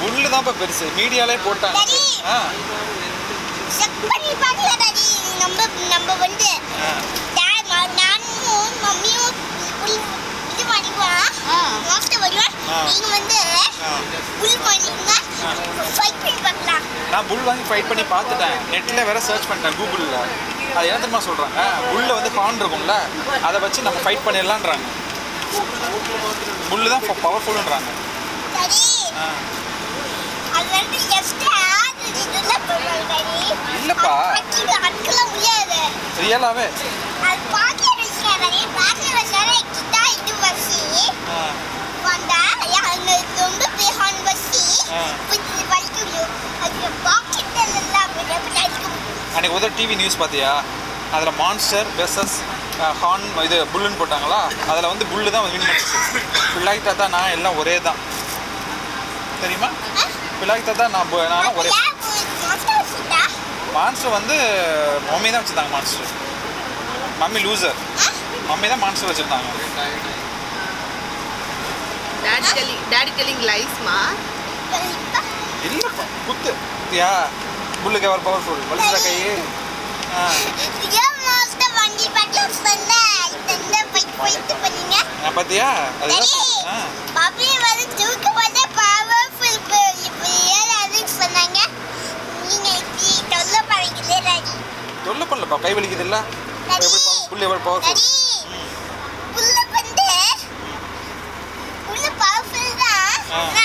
புல்லு தான்ப்பா பெருசு மீடியாலே போட்டாங்க சரி. ஆ செக் பண்ணி பார்க்கல டாடி நம்ம நம்ம வந்து ஆ. டா- ம- நானும் மம்மியும் புல் இது பண்ணிக்குவோம் மாஸ்டர் வருவேன் ஆ. நீங்க வந்து ஆ. புல் பண்ணிங்க ஃபைட் பண்ணி பார்க்கலாம் நான் புல் வாங்கி ஃபைட் பண்ணி பார்த்துட்டேன் நெட்டில் வேற சர்ச் பண்ணிட்டேன் கூகுளில் அது என்ன தெரியுமா சொல்கிறாங்க புல்ல வந்து ஹார்ன் இருக்கும்ல அதை வச்சு நம்ம ஃபைட் பண்ணிடலான்றாங்க புல்லு தான் பவர்ஃபுல்ன்றாங்க சரி ஆ அது வந்து எக்ஸ்ட்ரா அது இதெல்லாம் பண்ணுவாங்க டாடி இல்லப்பா. அது அட்கல முடியாது ரியலாகவே அது பாக்கிய விஷயம் டாடி பாக்கிய விஷயம் கிட்ட இது வசி ஆ வந்தா அங்க ரொம்ப பேஹான் வசி ஆ. இது வலிக்கும் அது பாக்கெட்ல எல்லாம் எப்படி அடிக்கும் அன்றைக்கி உதவி டிவி நியூஸ் பார்த்தியா அதில் மான்ஸ்டர் வெர்சஸ் ஹார்ன் இது புல்லுன்னு போட்டாங்களா அதில் வந்து புல்லு தான் வின் பண்ணிச்சு பிள்ளாய் தாத்தா நான் எல்லாம் ஒரே தான் தெரியுமா பிள்ளாய் தாத்தா நான் பு- நானும் ஒரே மான்ஸ்டர் வந்து மம்மி தான் வச்சுருந்தாங்க மான்ஸ்டர் மம்மி லூசர் மம்மி தான் மான்ஸ்டர் வச்சுருந்தாங்க டாடி டெல்லிங் டாடி டெல்லிங் லைஸ்மா இல்லைப்பா குத்து யா புல்லுக்கு அவர் பவர்ஃபுல் வலிச்சா கை ஆ நான் பார்த்தியா அதுதான் ஆ தொல்ல பண்ணலப்பா கை வலிக்குது இல்லை எப்படி புல் எவ்வளோ பவர்ஃபுல் உள்ள வந்து உள்ள பவர்ஃபுல் தான் ஆ. ஆனா